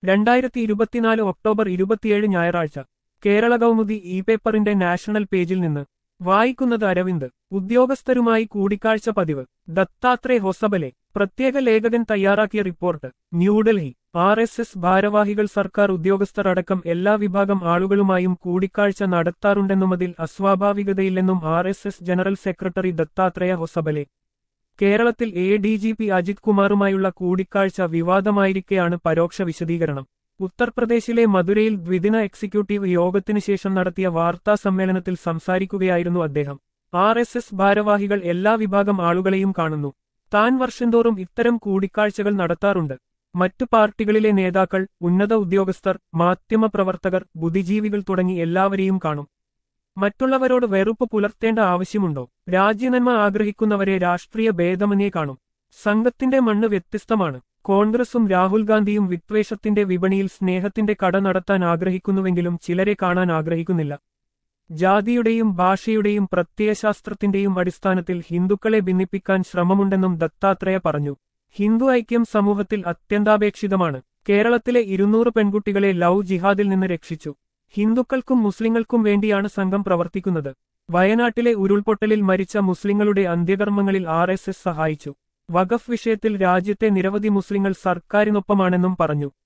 രണ്ടായിരത്തി ഇരുപത്തിനാല് ഒക്ടോബർ ഇരുപത്തിയേഴ് ഞായറാഴ്ച കേരള കൗമുദി ഇ പേപ്പറിന്റെ നാഷണൽ പേജിൽ നിന്ന് വായിക്കുന്നത് അരവിന്ദ് ഉദ്യോഗസ്ഥരുമായി കൂടിക്കാഴ്ച പതിവ് ദത്താത്രേ ഹൊസബലെ പ്രത്യേക ലേഖകൻ തയ്യാറാക്കിയ report New Delhi R S S ഭാരവാഹികൾ സർക്കാർ ഉദ്യോഗസ്ഥർ അടക്കം എല്ലാ വിഭാഗം ആളുകളുമായും കൂടിക്കാഴ്ച നടത്താറുണ്ടെന്നുമതിൽ അസ്വാഭാവികതയില്ലെന്നും R S S general secretary Dattatreya Hosabale കേരളത്തിൽ A D G P Ajith കുമാറുമായുള്ള കൂടിക്കാഴ്ച വിവാദമായിരിക്കെയാണ് പരോക്ഷ വിശദീകരണം ഉത്തർപ്രദേശിലെ മധുരയിൽ ദ്വിദിന എക്സിക്യൂട്ടീവ് യോഗത്തിനു ശേഷം നടത്തിയ വാർത്താ സമ്മേളനത്തിൽ സംസാരിക്കുകയായിരുന്നു അദ്ദേഹം ആർ എസ് എസ് ഭാരവാഹികൾ എല്ലാ വിഭാഗം ആളുകളെയും കാണുന്നു താൻ വർഷംതോറും ഇത്തരം കൂടിക്കാഴ്ചകൾ നടത്താറുണ്ട് മറ്റു പാർട്ടികളിലെ നേതാക്കൾ ഉന്നത ഉദ്യോഗസ്ഥർ മാധ്യമപ്രവർത്തകർ ബുദ്ധിജീവികൾ തുടങ്ങി എല്ലാവരെയും കാണും മറ്റുള്ളവരോട് വെറുപ്പ് പുലർത്തേണ്ട ആവശ്യമുണ്ടോ രാജ്യനന്മ ആഗ്രഹിക്കുന്നവരെ രാഷ്ട്രീയ ഭേദമന്യേ കാണും സംഘത്തിന്റെ മണ്ണ് വ്യത്യസ്തമാണ് കോൺഗ്രസും രാഹുൽ ഗാന്ധിയും വിദ്വേഷത്തിന്റെ വിപണിയിൽ സ്നേഹത്തിന്റെ കട നടത്താൻ ആഗ്രഹിക്കുന്നുവെങ്കിലും ചിലരെ കാണാൻ ആഗ്രഹിക്കുന്നില്ല ജാതിയുടെയും ഭാഷയുടെയും പ്രത്യയശാസ്ത്രത്തിന്റെയും അടിസ്ഥാനത്തിൽ ഹിന്ദുക്കളെ ഭിന്നിപ്പിക്കാൻ ശ്രമമുണ്ടെന്നും ദത്താത്രേയ പറഞ്ഞു ഹിന്ദു ഐക്യം സമൂഹത്തിൽ അത്യന്താപേക്ഷിതമാണ് കേരളത്തിലെ ഇരുന്നൂറ് പെൺകുട്ടികളെ ലവ് ജിഹാദിൽ നിന്ന് രക്ഷിച്ചു ഹിന്ദുക്കൾക്കും മുസ്ലിങ്ങൾക്കും വേണ്ടിയാണ് സംഘം പ്രവർത്തിക്കുന്നത് വയനാട്ടിലെ ഉരുൾപൊട്ടലിൽ മരിച്ച മുസ്ലിങ്ങളുടെ അന്ത്യകർമ്മങ്ങളിൽ ആർ സഹായിച്ചു വഖഫ് വിഷയത്തിൽ രാജ്യത്തെ നിരവധി മുസ്ലിങ്ങൾ സർക്കാരിനൊപ്പമാണെന്നും പറഞ്ഞു